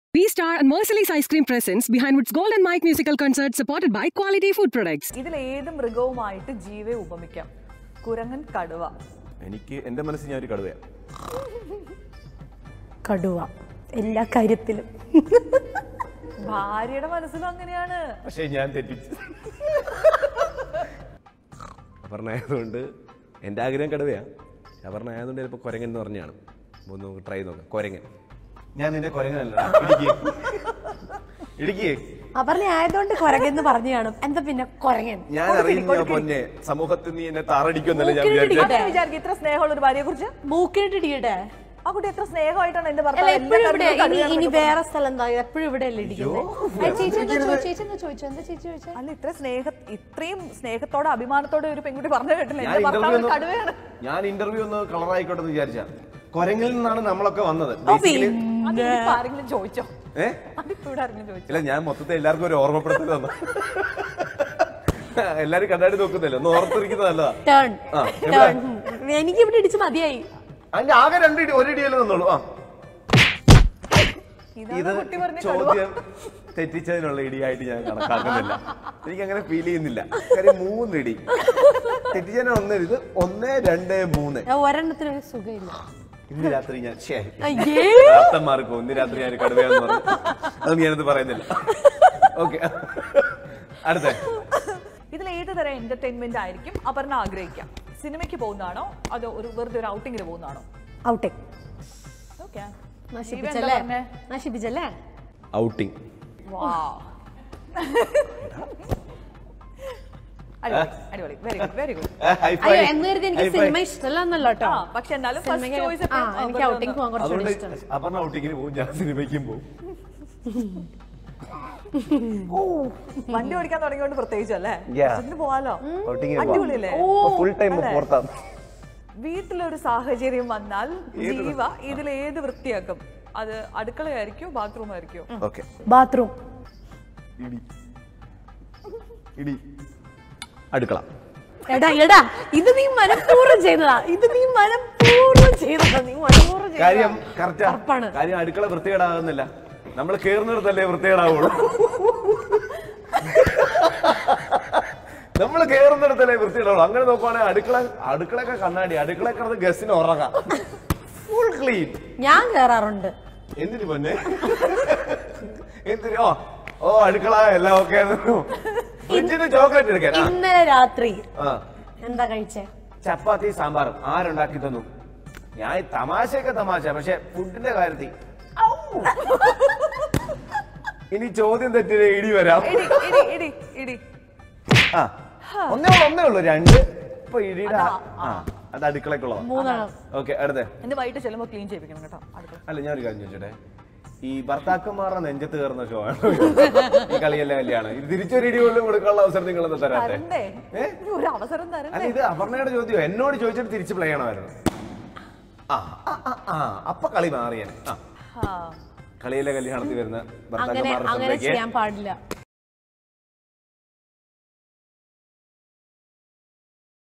B Star and Merciless Ice Cream presents Behind Woods Golden Mike musical concert supported by Quality Food Products. ഇതിൽ ഏത് മൃഗവുമായിട്ട് ജീവയെ ഉപമിക്കാം കുരങ്ങൻ കടുവ എനിക്ക് എന്റെ മനസ്സിൽ ഞാൻ ഒരു കടുവയാണ് കടുവ എല്ലാ കാര്യത്തിലും ഭാര്യയുടെ മനസ്സിലും അങ്ങനെയാണ് പക്ഷേ ഞാൻ തെറ്റിച്ചു അപർണായതുകൊണ്ട് എൻ്റെ ആഗ്രഹം കടുവയാ അപർണായതുകൊണ്ട് ചിലപ്പോൾ കൊരങ്ങൻ എന്ന് പറഞ്ഞാണ് ഒന്ന് നമുക്ക് ട്രൈ നോക്കാം കൊരങ്ങൻ ഞാൻ നിന്റെ കൊരങ്ങനല്ല ഇടുക്കി ഇടുക്കി അപർണ ആയതുകൊണ്ട് കുരങ്ങെന്ന് പറഞ്ഞു കാണും എന്താ പിന്നെ കുരങ്ങൻ ഞാൻ അറിയുന്ന പൊന്നെ സമൂഹത്തിൽ നീ എന്നെ താറടിക്കുമെന്നല്ല ഞാൻ മൂക്കിലിട്ട് വിചാരിച്ചത് അങ്ങനെ വിചാരിക്കും ഇത്ര സ്നേഹമുള്ള ഒരു ഭാര്യയെ കുറിച്ച് മൂക്കിനിട്ട് ഇടിയട്ടെ ആ കുട്ടി എത്ര സ്നേഹമായിട്ടാണ് എന്റെ അല്ല ഭർത്താവ് എല്ലാ എപ്പോഴും ഇവിടെ കാര്യത്തിലും ഇനി കടുവയാണ് ഇനി എന്നൊക്കെ വേറെ സ്ഥലം എന്താ എപ്പോഴും ഇവിടെ അല്ലേ ഇടിക്കുന്നത് ചേച്ചി എന്താ ചോദിച്ചു ചേച്ചി എന്താ ചോദിച്ചു എന്താ ചേച്ചി ചോദിച്ചത് അല്ല ഇത്ര സ്നേഹ ഇത്രയും സ്നേഹത്തോടെ അഭിമാനത്തോടെ ഒരു പെൺകുട്ടി പറഞ്ഞു കേട്ടില്ല ഞാൻ എന്റെ ഇന്റർവ്യൂ ഭർത്താവ് ഒന്ന് കടുവയാണ് ഞാൻ ഇന്റർവ്യൂ ഒന്ന് കളറായിക്കോട്ടെ എന്ന് വിചാരിച്ച കൊരങ്ങിൽ നിന്നാണ് നമ്മളൊക്കെ വന്നത് ഓ, Basically- അത് ഇനിയിപ്പോ ആരെങ്കിലും ചോദിച്ചോ ഏ അതിപ്പോ ഇവിടെ ആരെങ്കിലും ചോദിച്ചോ ഇല്ല ഞാൻ മൊത്തത്തിൽ എല്ലാവർക്കും ഒരു ഓർമ്മപ്പെടുത്തൽ തന്നു എല്ലാരും കണ്ടാടി നോക്കുന്നില്ല ഒന്ന് ഓർത്തിരിക്കുന്നത് നല്ലതാ ടേൺ ആ, ടേൺ എനിക്ക് ഇവിടെ ഇടിച്ച് മതിയായി അതിന്റെ ആകെ രണ്ട് ഇടി ഒരു ഇടിയല്ലേ തന്നോളൂ ആ ഇത് ഇതാണ് കുട്ടി പറഞ്ഞ കടുവ ചോദ്യം തെറ്റിച്ചതിനുള്ള ഇടിയായിട്ട് ഞാൻ കണക്കാക്കുന്നില്ല എനിക്ക് അങ്ങനെ ഫീൽ ചെയ്യുന്നില്ല കാര്യം മൂന്ന് ഇടി തെറ്റിച്ചതിന് ഒന്ന് ഇത് ഒന്ന് രണ്ട് മൂന്ന് ഞാൻ ഒരെണ്ണത്തിന് ഒരു സുഖമില്ല ഇന്ന് രാത്രി ഞാൻ ഛേ, അയ്യേ അർത്ഥം മാറിപ്പോ ഇന്ന് രാത്രി ഞാൻ കടുവയാന്ന് പറഞ്ഞു അത് ഞാനത് പറയുന്നില്ല ഓക്കെ അടുത്ത ഇതിൽ ഏത് തരം എന്റർടൈൻമെന്റ് ആയിരിക്കും അപർണ ആഗ്രഹിക്കാം സിനിമയ്ക്ക് പോകുന്നതാണോ അതോ ഒരു വെറുതെ ഒരു ഔട്ടിങ്ങിന് പോകുന്നതാണോ ഔട്ടേ ഓക്കെ നശിപ്പിച്ചല്ലേ നശിപ്പിച്ചല്ലേ ഔട്ടിങ് അടിപൊളി വെരി ഗുഡ് വെരി ഗുഡ് അയ്യോ എന്ന് കരുതി എനിക്ക് സിനിമ ഇഷ്ടമല്ല എന്നല്ലോ കേട്ടോ ആ പക്ഷെ എന്നാലും ഫസ്റ്റ് സിനിമയ്ക്ക് ചോയ്സ് ആ എനിക്ക് ഔട്ടിങ് പോകാൻ കുറച്ചുകൂടി അതുകൊണ്ട് ഇഷ്ടം അപർണ ഔട്ടിങ്ങിന് പോകും ഞാൻ സിനിമയ്ക്കും പോകും വണ്ടി ഓടിക്കാൻ തുടങ്ങിയോണ്ട് പ്രത്യേകിച്ച് അല്ലേ Yeah. ഇതിന് പോവാലോ ഔട്ടിങ്ങിന് അടിപൊളിയല്ലേ ഫുൾ ടൈം അല്ലേ? പുറത്താണ് വീട്ടിലൊരു സാഹചര്യം വന്നാൽ ജീവ ഇതിൽ ഏത് വൃത്തിയാക്കും അത് അടുക്കളയായിരിക്കോ ബാത്റൂം ആയിരിക്കോ ഓക്കെ ബാത്റൂം ഇടി ഇടി അടുക്കള എടാ എടാ ഇത് നീ മനഃപൂർവ്വം ചെയ്തതാ ഇത് നീ മനഃപൂർവ്വം ചെയ്തതാ നീ മനഃപൂർവ്വം ചെയ്തതാ. കാര്യം കറക്റ്റ് ഉറപ്പാണ്. കാര്യം അടുക്കള വൃത്തികേടാകുന്നില്ല നമ്മൾ കേറുന്നിടത്തല്ലേ വൃത്തികേടാവുള്ളൂ നമ്മൾ കേറുന്നിടത്തല്ലേ വൃത്തികേടാവുള്ളൂ അങ്ങനെ നോക്കുവാണെങ്കിൽ അടുക്കള അടുക്കളയൊക്കെ കണ്ണാടി അടുക്കള കിടന്ന് ഗസ്റ്റിന് ഉറങ്ങാം ഫുൾ ക്ലീൻ ഞാൻ കേറാറുണ്ട് എന്തിനു പൊന്നെ എന്തിനോ ഓ അടുക്കള എല്ലാം ഓക്കെ ഫ്രിഡ്ജിന് ചോക്ലേറ്റ് എടുക്കാൻ ആ, ഇന്നലെ രാത്രി ആ എന്താ കഴിച്ചേ ചപ്പാത്തി സാമ്പാറും ആരുണ്ടാക്കി തന്നു ഞാൻ ഈ തമാശയൊക്കെ തമാശ പക്ഷെ ഫുഡിന്റെ കാര്യത്തിൽ ഔ! ഇനി ചോദ്യം തെറ്റിന് ഇടി വരാം ഇടി ഇടി ഇടി ഇടി ആ ഒന്നേ ഉള്ളൂ ഒന്നേ ഉള്ളൂ രണ്ട് ഇപ്പൊ ഇടിയുടെ ആ- ആ അത് അടുക്കളക്കുള്ളതാ മൂന്നെണ്ണം ഓക്കെ അടുത്ത ഇന്ന് വൈകിട്ട് ചെല്ലുമ്പോ ക്ലീൻ ചെയ്യിപ്പിക്കണം കേട്ടോ അടുക്കള അല്ല ഞാൻ ഒരു കാര്യം ചോദിച്ചോട്ടെ ഈ ഭർത്താക്കന്മാരുടെ നെഞ്ചത്ത് കയറുന്ന ഷോ ആണ് ഈ കളിയല്ല കല്യാണം ഇത് തിരിച്ചൊരു ഇടി പോലും കൊടുക്കാനുള്ള അവസരം നിങ്ങൾ എന്താ തരാത്തെ തരണ്ടേ ഏ? ഇനി ഒരു അവസരം അല്ല തരണ്ടേ ഇത് അപർണയുടെ ചോദ്യം എന്നോട് ചോദിച്ചിട്ട് തിരിച്ച് പ്ലേ ചെയ്യണമായിരുന്നു ആ ആ, ആ, ആ അപ്പൊ കളി മാറിയാണ് ആ ആ കളിയിലെ കല്യാണത്തിൽ വരുന്ന അങ്ങനെ ഭർത്താക്കന്മാരുടെ അങ്ങനെ ശ്രദ്ധയ്ക്ക് ചെയ്യാൻ പാടില്ല